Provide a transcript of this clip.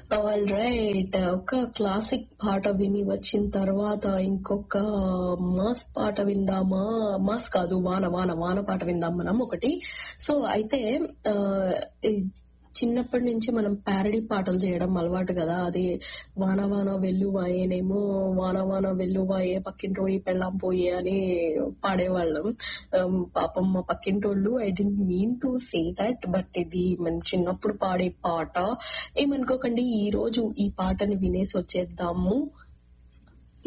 all right ఒక classic పాట విని వచ్చిన తర్వాత ఇంకొక మాస్ పాట విందామా మాస్ కాదు వాన వాన వాన పాట విందాం మనం ఒకటి సో అయితే ఆ, ఈ చిన్నప్పటి నుంచి మనం ప్యారడీ పాటలు చేయడం అలవాటు కదా అది వాన వాన వెల్లువాయేనేమో వాన వాన వెల్లువాయే పక్కింటోడి పెళ్ళాం పోయే అని పాడేవాళ్ళం Um, పాపం మా పక్కింటోళ్ళు I don't mean to say that but ఇది మన చిన్నప్పుడు పాడే పాట ఏమనుకోకండి ఈ రోజు ఈ పాటని వినేసి వచ్చేద్దాము